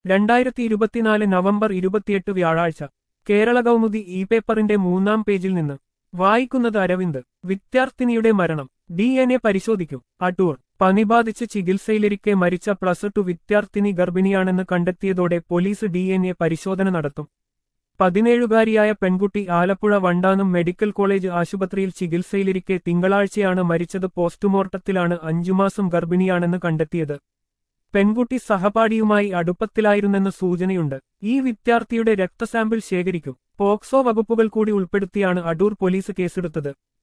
രണ്ടായിരത്തി ഇരുപത്തിനാല് നവംബർ ഇരുപത്തിയെട്ട് വ്യാഴാഴ്ച കേരള കൗമുദി ഇ പേപ്പറിന്റെ മൂന്നാം പേജിൽ നിന്ന് വായിക്കുന്നത് അരവിന്ദ് വിദ്യാർത്ഥിനിയുടെ മരണം ഡി എൻ എ പരിശോധിക്കും അടൂർ പനി ബാധിച്ച് ചികിത്സയിലിരിക്കെ മരിച്ച പ്ലസ് ടു വിദ്യാർത്ഥിനി ഗർഭിണിയാണെന്ന് കണ്ടെത്തിയതോടെ പോലീസ് ഡി എൻ എ പരിശോധന നടത്തും പതിനേഴുകാരിയായ പെൺകുട്ടി ആലപ്പുഴ വണ്ടാനം മെഡിക്കൽ കോളേജ് ആശുപത്രിയിൽ ചികിത്സയിലിരിക്കെ തിങ്കളാഴ്ചയാണ് മരിച്ചത് പോസ്റ്റ്മോർട്ടത്തിലാണ് അഞ്ചുമാസം ഗർഭിണിയാണെന്ന് കണ്ടെത്തിയത് പെൺകുട്ടി സഹപാഠിയുമായി അടുപ്പത്തിലായിരുന്നെന്ന് സൂചനയുണ്ട് ഈ വിദ്യാർത്ഥിയുടെ രക്തസാമ്പിൾ ശേഖരിക്കും പോക്സോ വകുപ്പുകൾ കൂടി ഉൾപ്പെടുത്തിയാണ് അടൂർ പോലീസ് കേസെടുത്തത്